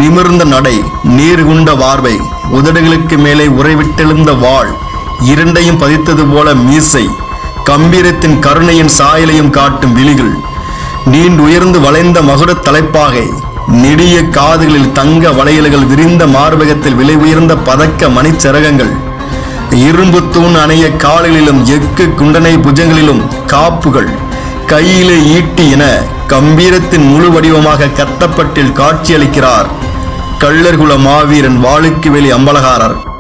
நிமிர்ந்த நடை நீர்குண்ட வார்வை உதடுகளுக்கு மேலே உறைவிட்டெழுந்த வாள் இரண்டையும் பதித்தது போல மீசை கம்பீரத்தின் கருணையின் சாயலையும் காட்டும் விழிகள் நீண்டுயர்ந்து வளைந்த மகுடத் தலைப்பாகை நெடிய காதுகளில் தங்க வளையல்கள் விரிந்த மார்பகத்தில் விலை உயர்ந்த பதக்க மணிச்சரகங்கள் இரும்பு தூண் அணைய கால்களிலும் எக்கு குண்டனை புஜங்களிலும் காப்புகள் கையிலே ஈட்டி என கம்பீரத்தின் முழு வடிவமாக கட்டப்பட்டில் காட்சியளிக்கிறார் கள்ளர்குல மாவீரன் வாளுக்கு வெளி அம்பலகாரர்